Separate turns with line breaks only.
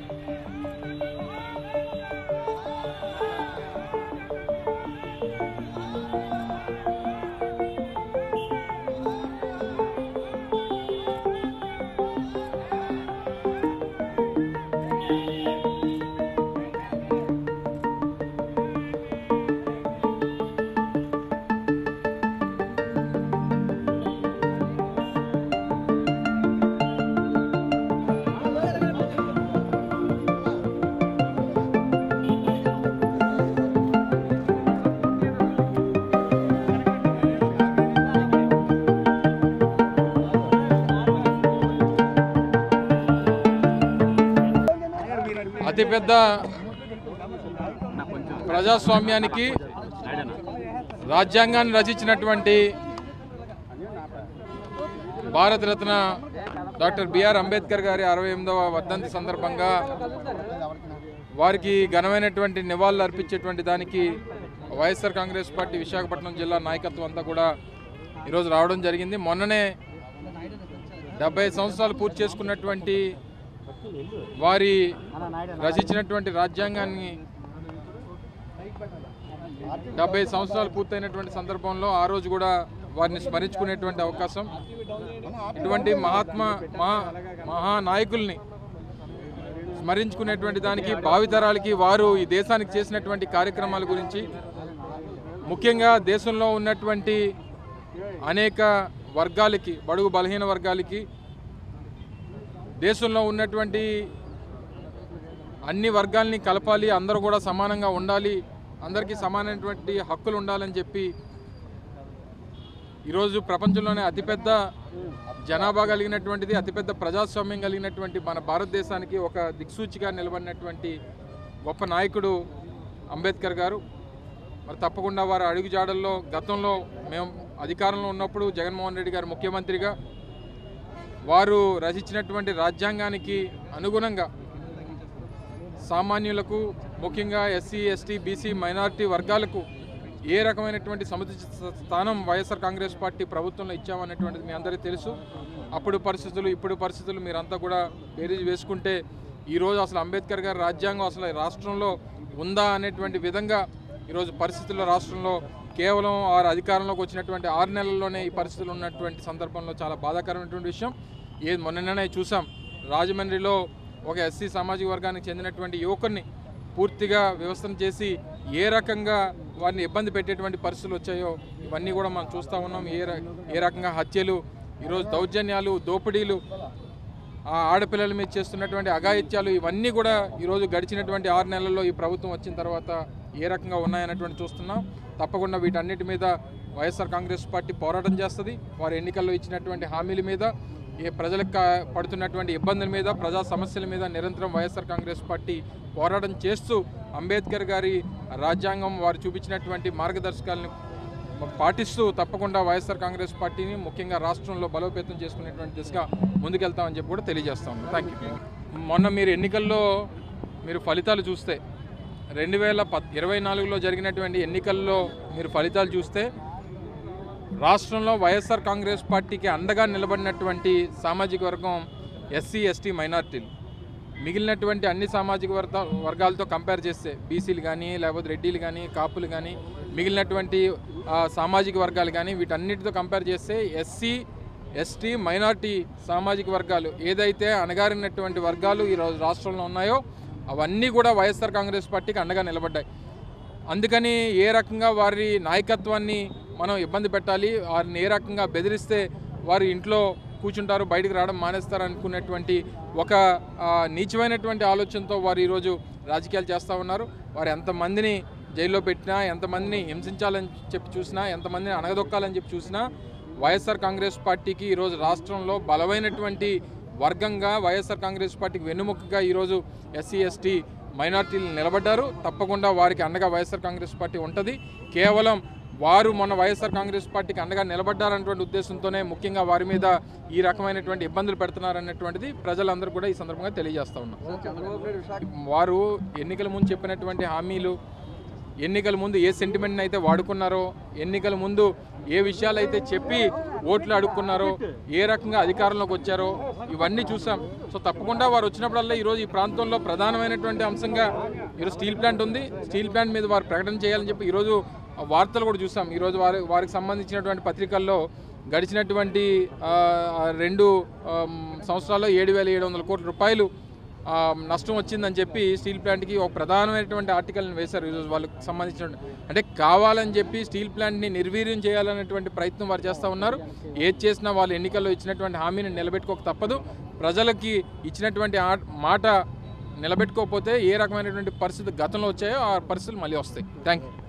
అతిపెద్ద ప్రజాస్వామ్యానికి రాజ్యాంగాన్ని రచించినటువంటి భారతరత్న డాక్టర్ బిఆర్ అంబేద్కర్ గారి అరవై ఎనిమిదవ వర్ధంతి సందర్భంగా వారికి ఘనమైనటువంటి నివాళులు అర్పించేటువంటి దానికి వైఎస్ఆర్ కాంగ్రెస్ పార్టీ విశాఖపట్నం జిల్లా నాయకత్వం అంతా కూడా ఈరోజు రావడం జరిగింది మొన్ననే డెబ్బై సంవత్సరాలు పూర్తి చేసుకున్నటువంటి వారి రచించినటువంటి రాజ్యాంగాన్ని డెబ్బై సంవత్సరాలు పూర్తయినటువంటి సందర్భంలో ఆ రోజు కూడా వారిని స్మరించుకునేటువంటి అవకాశం ఇటువంటి మహాత్మా మహా మహానాయకుల్ని స్మరించుకునేటువంటి దానికి భావితరాలకి వారు ఈ దేశానికి చేసినటువంటి కార్యక్రమాల గురించి ముఖ్యంగా దేశంలో ఉన్నటువంటి అనేక వర్గాలకి బడుగు బలహీన వర్గాలకి దేశంలో ఉన్నటువంటి అన్ని వర్గాల్ని కలపాలి అందరూ కూడా సమానంగా ఉండాలి అందరికీ సమానమైనటువంటి హక్కులు ఉండాలని చెప్పి ఈరోజు ప్రపంచంలోనే అతిపెద్ద జనాభా కలిగినటువంటిది అతిపెద్ద ప్రజాస్వామ్యం కలిగినటువంటి మన భారతదేశానికి ఒక దిక్సూచిగా నిలబడినటువంటి గొప్ప నాయకుడు అంబేద్కర్ గారు మరి తప్పకుండా వారి అడుగుజాడల్లో గతంలో మేము అధికారంలో ఉన్నప్పుడు జగన్మోహన్ రెడ్డి గారు ముఖ్యమంత్రిగా వారు రచించినటువంటి రాజ్యాంగానికి అనుగుణంగా సామాన్యులకు ముఖ్యంగా ఎస్సీ ఎస్టీ బీసీ మైనారిటీ వర్గాలకు ఏ రకమైనటువంటి సముచిత స్థానం వైఎస్ఆర్ కాంగ్రెస్ పార్టీ ప్రభుత్వంలో ఇచ్చామనేటువంటిది మీ అందరికీ తెలుసు అప్పుడు పరిస్థితులు ఇప్పుడు పరిస్థితులు మీరంతా కూడా బేరీజ్ వేసుకుంటే ఈరోజు అసలు అంబేద్కర్ గారి రాజ్యాంగం అసలు ఈ రాష్ట్రంలో ఉందా అనేటువంటి విధంగా ఈరోజు పరిస్థితుల్లో రాష్ట్రంలో కేవలం వారు అధికారంలోకి వచ్చినటువంటి ఆరు నెలల్లోనే ఈ పరిస్థితులు ఉన్నటువంటి సందర్భంలో చాలా బాధాకరమైనటువంటి విషయం ఏ మొన్ననే చూసాం రాజమండ్రిలో ఒక ఎస్సీ సామాజిక వర్గానికి చెందినటువంటి యువకుడిని పూర్తిగా వ్యవస్థను చేసి ఏ రకంగా వారిని ఇబ్బంది పెట్టేటువంటి పరిస్థితులు వచ్చాయో ఇవన్నీ కూడా మనం చూస్తూ ఉన్నాం ఏ ర- ఏ రకంగా హత్యలు ఈరోజు దౌర్జన్యాలు దోపిడీలు ఆ ఆడపిల్లల మీద చేస్తున్నటువంటి అఘాయిత్యాలు ఇవన్నీ కూడా ఈరోజు గడిచినటువంటి ఆరు నెలల్లో ఈ ప్రభుత్వం వచ్చిన తర్వాత ఏ రకంగా ఉన్నాయన్నటువంటి చూస్తున్నాం తప్పకుండా వీటన్నిటి మీద వైఎస్ఆర్ కాంగ్రెస్ పార్టీ పోరాటం చేస్తుంది వారు ఎన్నికల్లో ఇచ్చినటువంటి హామీల మీద ఏ ప్రజలకు కా- పడుతున్నటువంటి ఇబ్బందుల మీద ప్రజా సమస్యల మీద నిరంతరం వైఎస్ఆర్ కాంగ్రెస్ పార్టీ పోరాటం చేస్తూ అంబేద్కర్ గారి రాజ్యాంగం వారు చూపించినటువంటి మార్గదర్శకాలను పాటిస్తూ తప్పకుండా వైఎస్ఆర్ కాంగ్రెస్ పార్టీని ముఖ్యంగా రాష్ట్రంలో బలోపేతం చేసుకునేటువంటి దిశగా ముందుకెళ్తామని చెప్పి కూడా తెలియజేస్తాం థ్యాంక్ యూ మొన్న మీరు ఎన్నికల్లో మీరు ఫలితాలు చూస్తే రెండు వేల పద్ ఇరవై నాలుగులో జరిగినటువంటి ఎన్నికల్లో మీరు ఫలితాలు చూస్తే రాష్ట్రంలో వైఎస్ఆర్ కాంగ్రెస్ పార్టీకి అండగా నిలబడినటువంటి సామాజిక వర్గం ఎస్సీ ఎస్టీ మైనార్టీలు మిగిలినటువంటి అన్ని సామాజిక వర్గ వర్గాలతో కంపేర్ చేస్తే బీసీలు కానీ లేకపోతే రెడ్డిలు కానీ కాపులు కానీ మిగిలినటువంటి ఆ, సామాజిక వర్గాలు కానీ వీటన్నిటితో కంపేర్ చేస్తే ఎస్సీ ఎస్టీ మైనార్టీ సామాజిక వర్గాలు ఏదైతే అణగారినటువంటి వర్గాలు ఈరోజు రాష్ట్రంలో ఉన్నాయో అవన్నీ కూడా వైఎస్ఆర్ కాంగ్రెస్ పార్టీకి అండగా నిలబడ్డాయి అందుకని ఏ రకంగా వారి నాయకత్వాన్ని మనం ఇబ్బంది పెట్టాలి వారిని ఏ రకంగా బెదిరిస్తే వారు ఇంట్లో కూర్చుంటారు బయటకు రావడం మానేస్తారు అనుకునేటువంటి ఒక ఆ, నీచమైనటువంటి ఆలోచనతో వారు ఈరోజు రాజకీయాలు చేస్తూ ఉన్నారు వారు ఎంతమందిని జైల్లో పెట్టినా ఎంతమందిని హింసించాలని చెప్పి చూసినా ఎంతమందిని అణగదొక్కాలని చెప్పి చూసినా వైఎస్ఆర్ కాంగ్రెస్ పార్టీకి ఈరోజు రాష్ట్రంలో బలమైనటువంటి వర్గంగా వైఎస్ఆర్ కాంగ్రెస్ పార్టీకి వెన్నుముకగా ఈరోజు ఎస్సీ ఎస్టీ మైనార్టీలు నిలబడ్డారు తప్పకుండా వారికి అండగా వైఎస్ఆర్ కాంగ్రెస్ పార్టీ ఉంటుంది కేవలం వారు మొన్న వైఎస్ఆర్ కాంగ్రెస్ పార్టీకి అండగా నిలబడ్డారన్నటువంటి ఉద్దేశంతోనే ముఖ్యంగా వారి మీద ఈ రకమైనటువంటి ఇబ్బందులు పెడుతున్నారన్నటువంటిది ప్రజలందరూ కూడా ఈ సందర్భంగా తెలియజేస్తా ఉన్నాం వారు ఎన్నికల ముందు చెప్పినటువంటి హామీలు ఎన్నికల ముందు ఏ సెంటిమెంట్ని అయితే వాడుకున్నారో ఎన్నికల ముందు ఏ విషయాలు అయితే చెప్పి ఓట్లు అడుక్కున్నారో ఏ రకంగా అధికారంలోకి వచ్చారో ఇవన్నీ చూసాం సో తప్పకుండా వారు వచ్చినప్పుడల్లా ఈరోజు ఈ ప్రాంతంలో ప్రధానమైనటువంటి అంశంగా ఈరోజు స్టీల్ ప్లాంట్ ఉంది స్టీల్ ప్లాంట్ మీద వారు ప్రకటన చేయాలని చెప్పి ఈరోజు వార్తలు కూడా చూసాం ఈరోజు వారి వారికి సంబంధించినటువంటి పత్రికల్లో గడిచినటువంటి ఆ, ఆ రెండు ఆమ్, సంవత్సరాల్లో ఏడు వేల ఏడు వందల కోట్ల రూపాయలు ఆ, నష్టం వచ్చిందని చెప్పి స్టీల్ ప్లాంట్కి ఒక ప్రధానమైనటువంటి ఆర్టికల్ని వేశారు ఈరోజు వాళ్ళకి సంబంధించిన అంటే కావాలని చెప్పి స్టీల్ ప్లాంట్ని నిర్వీర్యం చేయాలనేటువంటి ప్రయత్నం వారు చేస్తూ ఉన్నారు ఏది చేసినా వాళ్ళు ఎన్నికల్లో ఇచ్చినటువంటి హామీని నిలబెట్టుకోక తప్పదు ప్రజలకి ఇచ్చినటువంటి ఆ మాట నిలబెట్టుకోకపోతే ఏ రకమైనటువంటి పరిస్థితి గతంలో వచ్చాయో ఆ పరిస్థితులు మళ్ళీ వస్తాయి థ్యాంక్ యూ